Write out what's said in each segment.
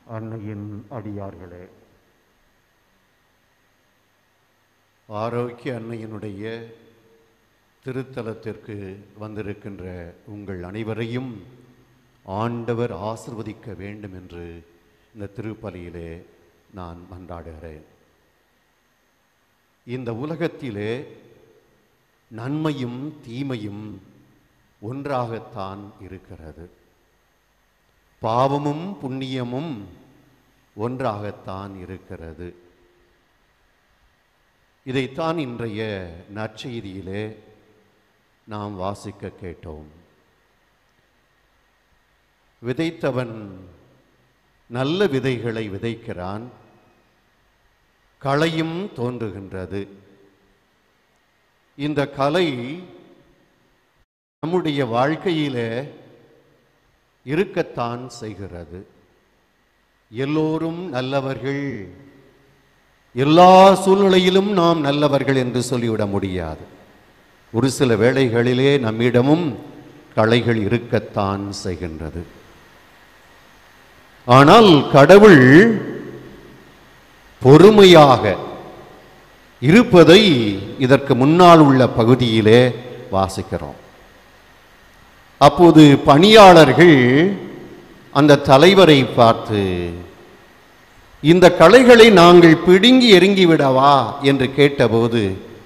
அன்னையின் அடியார்களே ஆரோக்கிய அன்னையினுடைய திருத்தலத்திற்கு வந்திருக்கின்ற உங்கள் அனைவரையும் ஆண்டவர் ஆசிர்வதிக்க வேண்டும் என்று இந்த திருப்பலியிலே நான் மன்றாடுகிறேன் இந்த உலகத்திலே நன்மையும் தீமையும் ஒன்றாகத்தான் இருக்கிறது பாவமும் புண்ணியமும் ஒன்றாகத்தான் இருக்கிறது இதைத்தான் இன்றைய நற்செய்தியிலே நாம் வாசிக்க கேட்டோம் விதைத்தவன் நல்ல விதைகளை விதைக்கிறான் களையும் தோன்றுகின்றது இந்த கலை நம்முடைய வாழ்க்கையிலே இருக்கத்தான் செய்கிறது எல்லோரும் நல்லவர்கள் எல்லா சூழ்நிலையிலும் நாம் நல்லவர்கள் என்று சொல்லிவிட முடியாது ஒரு சில வேளைகளிலே நம்மிடமும் களைகள் இருக்கத்தான் செய்கின்றது ஆனால் கடவுள் பொறுமையாக இருப்பதை இதற்கு முன்னால் உள்ள பகுதியிலே வாசிக்கிறோம் அப்போது பணியாளர்கள் அந்த தலைவரை பார்த்து இந்த களைகளை நாங்கள் பிடுங்கி எறிங்கி விடவா என்று கேட்டபோது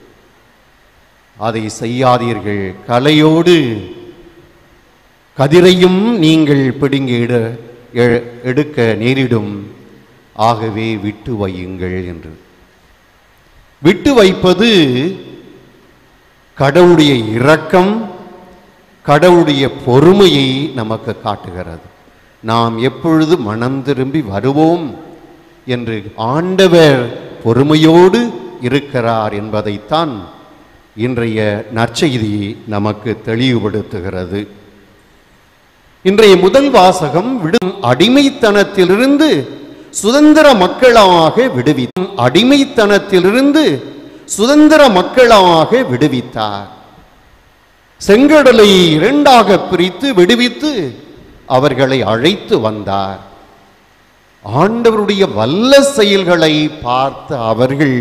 அதை செய்யாதீர்கள் கலையோடு கதிரையும் நீங்கள் பிடுங்கி எடு எ- எடுக்க நேரிடும் ஆகவே விட்டு வையுங்கள் என்று விட்டு வைப்பது கடவுளுடைய இரக்கம் கடவுளுடைய பொறுமையை நமக்கு காட்டுகிறது நாம் எப்பொழுது மனம் திரும்பி வருவோம் என்று ஆண்டவர் பொறுமையோடு இருக்கிறார் என்பதைத்தான் இன்றைய நற்செய்தி நமக்கு தெளிவுபடுத்துகிறது இன்றைய முதல் வாசகம் விடும் அடிமைத்தனத்திலிருந்து சுதந்திர மக்களாக விடுவி அடிமைத்தனத்திலிருந்து சுதந்திர மக்களாக விடுவித்தார் செங்கடலை இரண்டாக பிரித்து விடுவித்து அவர்களை அழைத்து வந்தார் ஆண்டவருடைய வல்ல செயல்களை பார்த்த அவர்கள்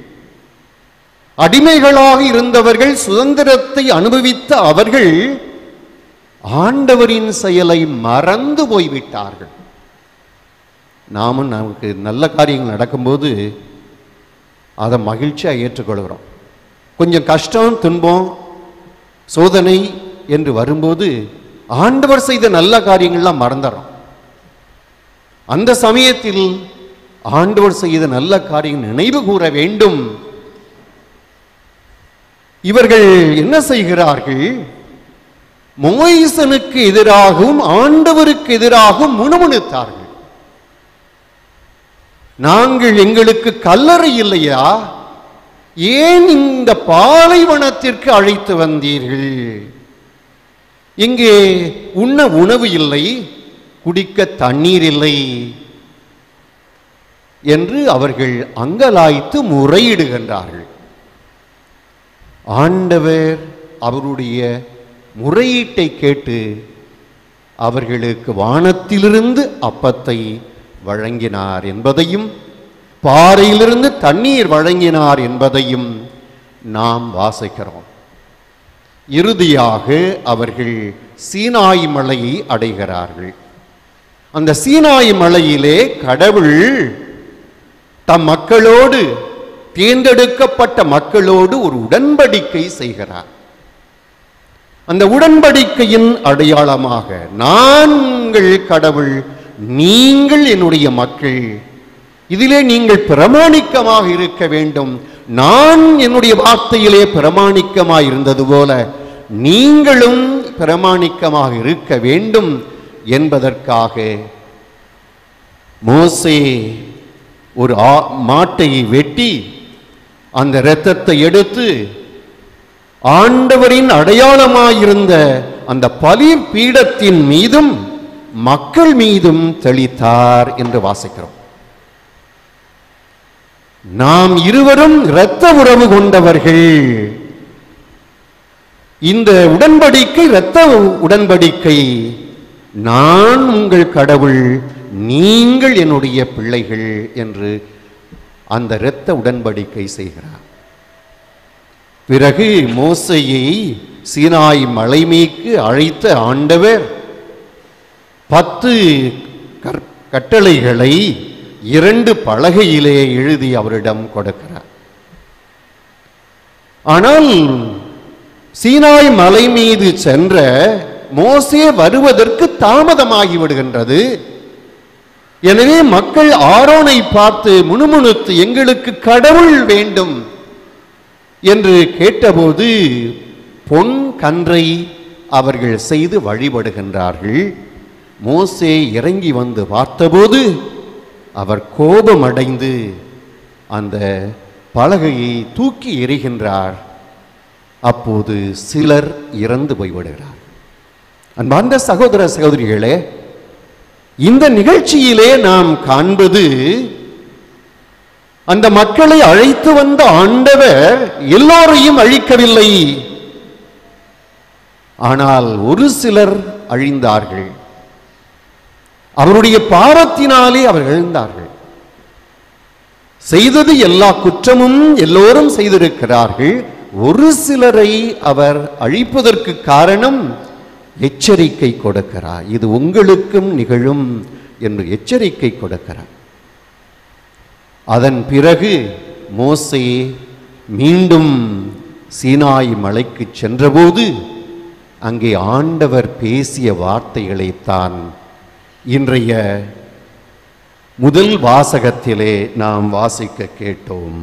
அடிமைகளாக இருந்தவர்கள் சுதந்திரத்தை அனுபவித்த அவர்கள் ஆண்டவரின் செயலை மறந்து போய்விட்டார்கள் நாமும் நமக்கு நல்ல காரியங்கள் நடக்கும்போது அதை மகிழ்ச்சியாக ஏற்றுக்கொள்கிறோம் கொஞ்சம் கஷ்டம் துன்பம் சோதனை என்று வரும்போது ஆண்டவர் செய்த நல்ல காரியங்கள்லாம் மறந்துடுறோம் அந்த சமயத்தில் ஆண்டவர் செய்த நல்ல காரியம் நினைவு கூற வேண்டும் இவர்கள் என்ன செய்கிறார்கள் மோயிசனுக்கு எதிராகவும் ஆண்டவருக்கு எதிராகவும் முணுமுணுத்தார்கள் நாங்கள் எங்களுக்கு கல்லறை இல்லையா ஏன் இந்த பாலைவனத்திற்கு அழைத்து வந்தீர்கள் இங்கே உண்ண உணவு இல்லை குடிக்க தண்ணீர் இல்லை என்று அவர்கள் அங்கலாய்த்து முறையிடுகின்றார்கள் ஆண்டவர் அவருடைய முறையீட்டை கேட்டு அவர்களுக்கு வானத்திலிருந்து அப்பத்தை வழங்கினார் என்பதையும் பாறையிலிருந்து தண்ணீர் வழங்கினார் என்பதையும் நாம் வாசிக்கிறோம் இறுதியாக அவர்கள் சீனாய் மலையை அடைகிறார்கள் அந்த சீனாய் மலையிலே கடவுள் தம் மக்களோடு தேர்ந்தெடுக்கப்பட்ட மக்களோடு ஒரு உடன்படிக்கை செய்கிறார் அந்த உடன்படிக்கையின் அடையாளமாக நான் உங்கள் கடவுள் நீங்கள் என்னுடைய மக்கள் இதிலே நீங்கள் பிரமாணிக்கமாக இருக்க வேண்டும் நான் என்னுடைய வார்த்தையிலே பிரமாணிக்கமாக இருந்தது போல நீங்களும் பிரமாணிக்கமாக இருக்க வேண்டும் என்பதற்காக மோசே ஒரு ஆ- மாட்டை வெட்டி அந்த இரத்தத்தை எடுத்து ஆண்டவரின் அடையாளமாயிருந்த அந்த பலி பீடத்தின் மீதும் மக்கள் மீதும் தெளித்தார் என்று வாசிக்கிறோம் நாம் இருவரும் இரத்த உறவு கொண்டவர்கள் இந்த உடன்படிக்கை இரத்த உடன்படிக்கை நான் உங்கள் கடவுள் நீங்கள் என்னுடைய பிள்ளைகள் என்று அந்த இரத்த உடன்படிக்கை செய்கிறார் பிறகு மோசையை சீனாய் மலைமீக்கு அழைத்த ஆண்டவர் பத்து கற்- கட்டளைகளை இரண்டு பலகையிலே எழுதி அவரிடம் கொடுக்கிறார் ஆனால் சீனாய் மலை மீது சென்ற மோசே வருவதற்கு தாமதமாகி விடுகின்றது எனவே மக்கள் ஆரோனை பார்த்து முணுமுணுத்து எங்களுக்கு கடவுள் வேண்டும் என்று கேட்டபோது பொன் கன்றை அவர்கள் செய்து வழிபடுகின்றார்கள் மோசே இறங்கி வந்து பார்த்தபோது அவர் கோபமடைந்து அந்த பலகையை தூக்கி எறிகின்றார் அப்போது சிலர் இறந்து போய்விடுகிறார் அன்பார்ந்த சகோதர சகோதரிகளே இந்த நிகழ்ச்சியிலே நாம் காண்பது அந்த மக்களை அழைத்து வந்த ஆண்டவர் எல்லோரையும் அழிக்கவில்லை ஆனால் ஒரு சிலர் அழிந்தார்கள் அவருடைய பாவத்தினாலே அவர்கள் எழுந்தார்கள் செய்தது எல்லா குற்றமும் எல்லோரும் செய்திருக்கிறார்கள் ஒரு சிலரை அவர் அழிப்பதற்கு காரணம் எச்சரிக்கை கொடுக்கிறார் இது உங்களுக்கும் நிகழும் என்று எச்சரிக்கை கொடுக்கிறார் அதன் பிறகு மோசே மீண்டும் சீனாய் மலைக்கு சென்றபோது அங்கே ஆண்டவர் பேசிய வார்த்தைகளைத்தான் இன்றைய முதல் வாசகத்திலே நாம் வாசிக்க கேட்டோம்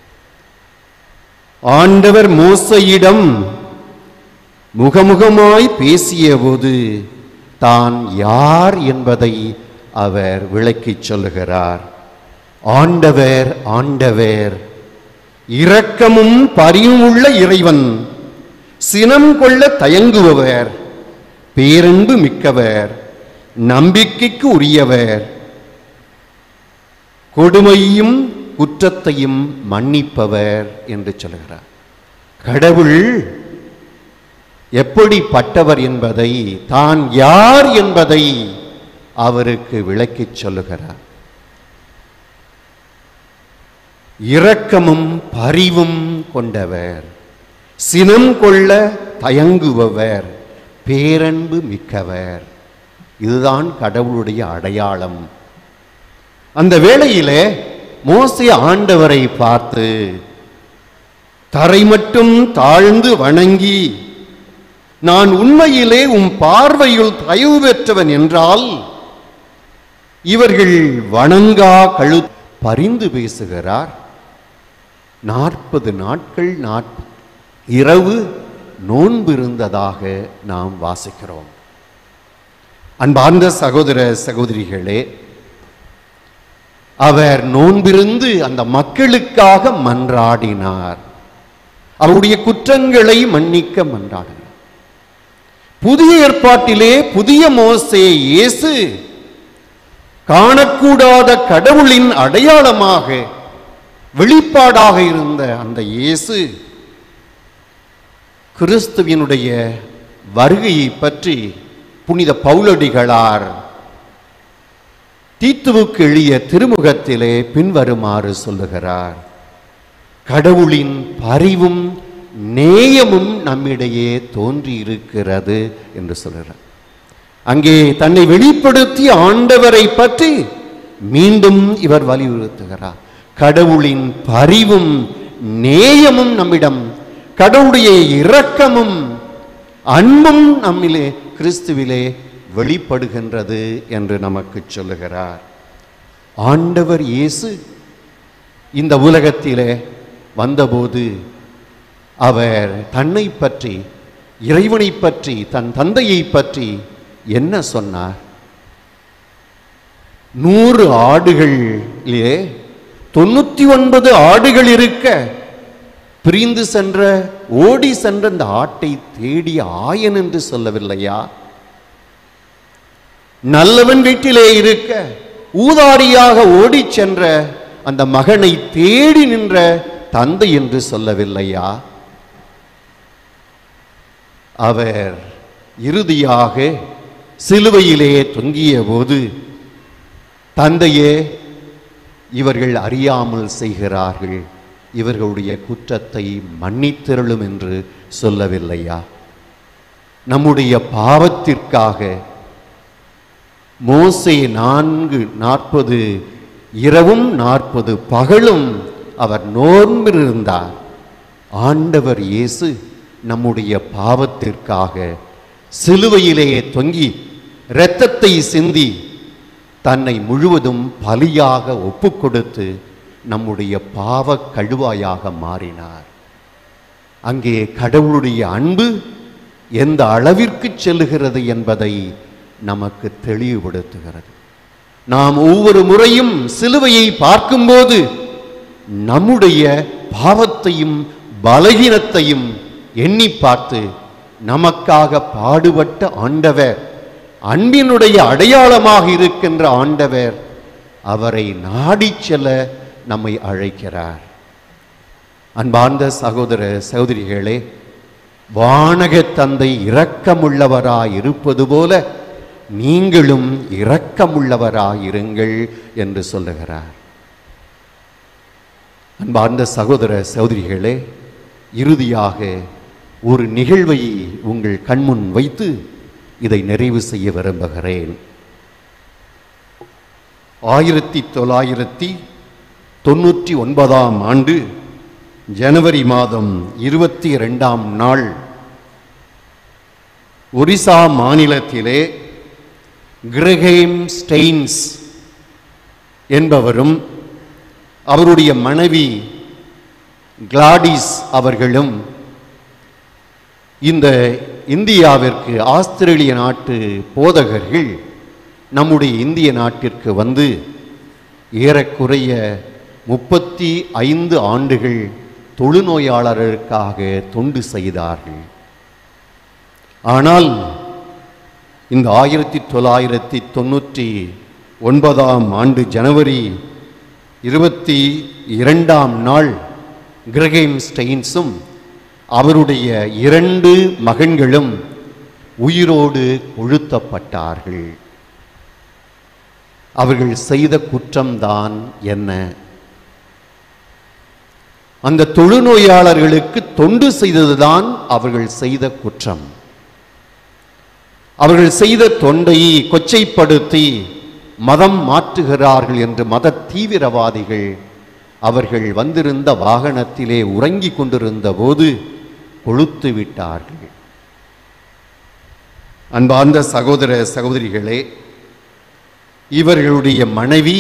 ஆண்டவர் மோசையிடம் முகமுகமாய் பேசியபோது தான் யார் என்பதை அவர் விளக்கிச் சொல்லுகிறார் ஆண்டவர் ஆண்டவர் இரக்கமும் பரிவுமுள்ள இறைவன் சினம் கொள்ள தயங்குபவர் பேரன்பு மிக்கவர் நம்பிக்கைக்கு உரியவர் கொடுமையும் குற்றத்தையும் மன்னிப்பவர் என்று சொல்கிறார் கடவுள் எப்படிப்பட்டவர் என்பதை தான் யார் என்பதை அவருக்கு விளக்கிச் சொல்லுகிறார் இரக்கமும் பரிவும் கொண்டவர் சினம் கொள்ள தயங்குபவர் பேரன்பு மிக்கவர் இதுதான் கடவுளுடைய அடையாளம் அந்த வேளையிலே மோசே ஆண்டவரை பார்த்து தரை மட்டும் தாழ்ந்து வணங்கி நான் உண்மையிலே உம் பார்வையுள் தயவு பெற்றவன் என்றால் இவர்கள் வணங்கா கழு பரிந்து பேசுகிறார் நாற்பது நாட்கள் நாற் இரவு நோன்பு இருந்ததாக நாம் வாசிக்கிறோம் அன்பார்ந்த சகோதர சகோதரிகளே அவர் நோன்பிருந்து அந்த மக்களுக்காக மன்றாடினார் அவருடைய குற்றங்களை மன்னிக்க மன்றாடினார் புதிய ஏற்பாட்டிலே புதிய மோசே இயேசு காணக்கூடாத கடவுளின் அடையாளமாக வெளிப்பாடாக இருந்த அந்த இயேசு கிறிஸ்துவினுடைய வருகையை பற்றி புனித பவுலடிகளார் தீத்துவுக்கு எளிய திருமுகத்திலே பின்வருமாறு சொல்லுகிறார் கடவுளின் பரிவும் நேயமும் நம்மிடையே தோன்றி இருக்கிறது என்று சொல்கிறார் அங்கே தன்னை வெளிப்படுத்தி ஆண்டவரை பற்றி மீண்டும் இவர் வலியுறுத்துகிறார் கடவுளின் பரிவும் நேயமும் நம்மிடம் கடவுளுடைய இரக்கமும் அன்பும் நம்மிலே கிறிஸ்துவிலே வெளிப்படுகின்றது என்று நமக்கு சொல்லுகிறார் ஆண்டவர் இயேசு இந்த உலகத்திலே வந்தபோது அவர் தன்னை பற்றி இறைவனை பற்றி தன் தந்தையை பற்றி என்ன சொன்னார் நூறு ஆடுகளிலே தொண்ணூத்தி ஒன்பது ஆடுகள் இருக்க பிரிந்து சென்ற ஓடி சென்ற அந்த ஆட்டை தேடி ஆயன் என்று சொல்லவில்லையா நல்லவன் வீட்டிலே இருக்க ஊதாரியாக ஓடிச் சென்ற அந்த மகனை தேடி நின்ற தந்தை என்று சொல்லவில்லையா அவர் இறுதியாக சிலுவையிலே தொங்கிய போது தந்தையே இவர்கள் அறியாமல் செய்கிறார்கள் இவர்களுடைய குற்றத்தை மன்னித்திரளும் என்று சொல்லவில்லையா நம்முடைய பாவத்திற்காக மோசே நான்கு நாற்பது இரவும் நாற்பது பகலும் அவர் நோன்பிருந்தார் ஆண்டவர் இயேசு நம்முடைய பாவத்திற்காக சிலுவையிலே தொங்கி இரத்தத்தை சிந்தி தன்னை முழுவதும் பலியாக ஒப்புக்கொடுத்து நம்முடைய பாவ கழுவாயாக மாறினார் அங்கே கடவுளுடைய அன்பு எந்த அளவிற்கு செல்லுகிறது என்பதை நமக்கு தெளிவுபடுத்துகிறது நாம் ஒவ்வொரு முறையும் சிலுவையை பார்க்கும்போது நம்முடைய பாவத்தையும் பலகீனத்தையும் எண்ணி பார்த்து நமக்காக பாடுபட்ட ஆண்டவர் அன்பினுடைய அடையாளமாக இருக்கின்ற ஆண்டவர் அவரை நாடிச் செல்ல நம்மை அழைக்கிறார் அன்பார்ந்த சகோதர சகோதரிகளே வானக தந்தை இரக்கமுள்ளவராய் இருப்பது போல நீங்களும் இரக்கமுள்ளவராயிருங்கள் என்று சொல்லுகிறார் அன்பார்ந்த சகோதர சகோதரிகளே இறுதியாக ஒரு நிகழ்வை உங்கள் கண்முன் வைத்து இதை நிறைவு செய்ய விரும்புகிறேன் ஆயிரத்தி தொள்ளாயிரத்தி தொண்ணூற்றி ஒன்பதாம் ஆண்டு ஜனவரி மாதம் இருபத்தி இரண்டாம் நாள் ஒரிசா மாநிலத்திலே கிரகேம் ஸ்டெயின்ஸ் என்பவரும் அவருடைய மனைவி கிளாடிஸ் அவர்களும் இந்த இந்தியாவிற்கு ஆஸ்திரேலிய நாட்டு போதகர்கள் நம்முடைய இந்திய நாட்டிற்கு வந்து ஏறக்குறைய முப்பத்தி ஐந்து ஆண்டுகள் தொழுநோயாளர்களுக்காக தொண்டு செய்தார்கள் ஆனால் இந்த ஆயிரத்தி தொள்ளாயிரத்தி தொண்ணூற்றி ஒன்பதாம் ஆண்டு ஜனவரி இருபத்தி இரண்டாம் நாள் கிரகேம் ஸ்டெயின்ஸும் அவருடைய இரண்டு மகன்களும் உயிரோடு கொழுத்தப்பட்டார்கள் அவர்கள் செய்த குற்றம்தான் என்ன அந்த தொழுநோயாளர்களுக்கு தொண்டு செய்ததுதான் அவர்கள் செய்த குற்றம் அவர்கள் செய்த தொண்டை கொச்சைப்படுத்தி மதம் மாற்றுகிறார்கள் என்று மத தீவிரவாதிகள் அவர்கள் வந்திருந்த வாகனத்திலே உறங்கிக் கொண்டிருந்த போது கொளுத்து விட்டார்கள் அன்பார்ந்த சகோதர சகோதரிகளே இவர்களுடைய மனைவி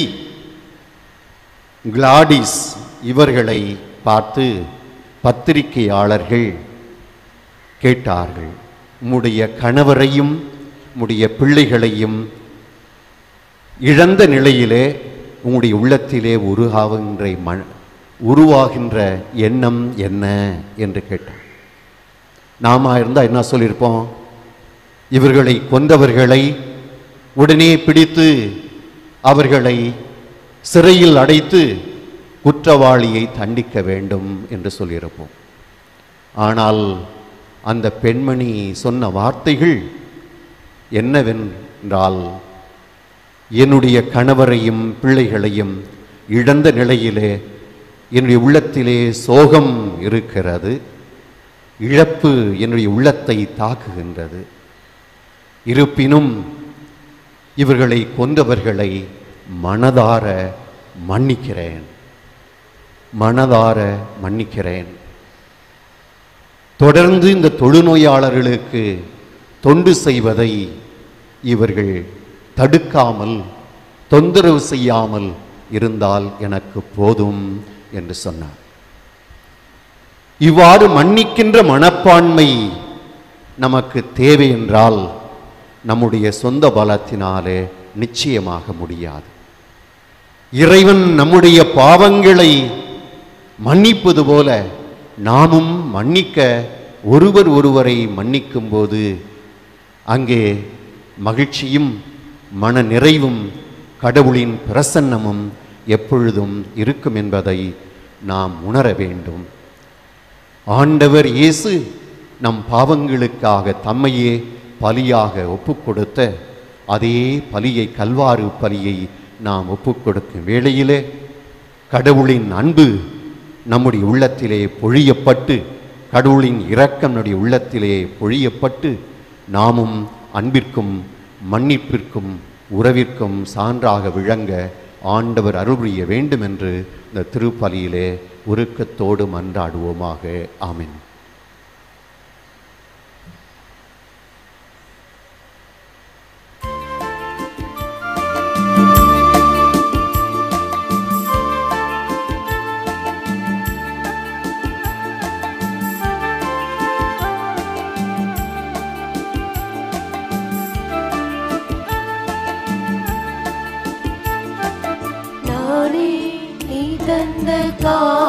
கிளாடிஸ் இவர்களை பார்த்து பத்திரிகையாளர்கள் கேட்டார்கள் உம்முடைய கணவரையும் உம்முடைய பிள்ளைகளையும் இழந்த நிலையிலே உங்களுடைய உள்ளத்திலே உருவாகின்ற ம உருவாகின்ற எண்ணம் என்ன என்று கேட்டார் நாம இருந்தால் என்ன சொல்லியிருப்போம் இவர்களை கொண்டவர்களை உடனே பிடித்து அவர்களை சிறையில் அடைத்து குற்றவாளியை தண்டிக்க வேண்டும் என்று சொல்லியிருப்போம் ஆனால் அந்த பெண்மணி சொன்ன வார்த்தைகள் என்னவென்றால் என்னுடைய கணவரையும் பிள்ளைகளையும் இழந்த நிலையிலே என்னுடைய உள்ளத்திலே சோகம் இருக்கிறது இழப்பு என்னுடைய உள்ளத்தை தாக்குகின்றது இருப்பினும் இவர்களை கொன்றவர்களை மனதார மன்னிக்கிறேன் மனதார மன்னிக்கிறேன் தொடர்ந்து இந்த தொழுநோயாளர்களுக்கு தொண்டு செய்வதை இவர்கள் தடுக்காமல் தொந்தரவு செய்யாமல் இருந்தால் எனக்கு போதும் என்று சொன்னார் இவ்வாறு மன்னிக்கின்ற மனப்பான்மை நமக்கு தேவை என்றால் நம்முடைய சொந்த பலத்தினாலே நிச்சயமாக முடியாது இறைவன் நம்முடைய பாவங்களை மன்னிப்பது போல நாமும் மன்னிக்க ஒருவர் ஒருவரை மன்னிக்கும்போது அங்கே மகிழ்ச்சியும் மன நிறைவும் கடவுளின் பிரசன்னமும் எப்பொழுதும் இருக்கும் என்பதை நாம் உணர வேண்டும் ஆண்டவர் இயேசு நம் பாவங்களுக்காக தம்மையே பலியாக ஒப்புக்கொடுத்த அதே பலியை கல்வாறு பலியை நாம் ஒப்புக் கொடுக்கும் வேளையிலே கடவுளின் அன்பு நம்முடைய உள்ளத்திலே பொழியப்பட்டு கடவுளின் இரக்கம் நம்முடைய உள்ளத்திலே பொழியப்பட்டு நாமும் அன்பிற்கும் மன்னிப்பிற்கும் உறவிற்கும் சான்றாக விளங்க ஆண்டவர் அருள் புரிய வேண்டும் என்று இந்த திருப்பலியிலே உருக்கத்தோடு மன்றாடுவோமாக ஆமென் நானே நீ தந்த கா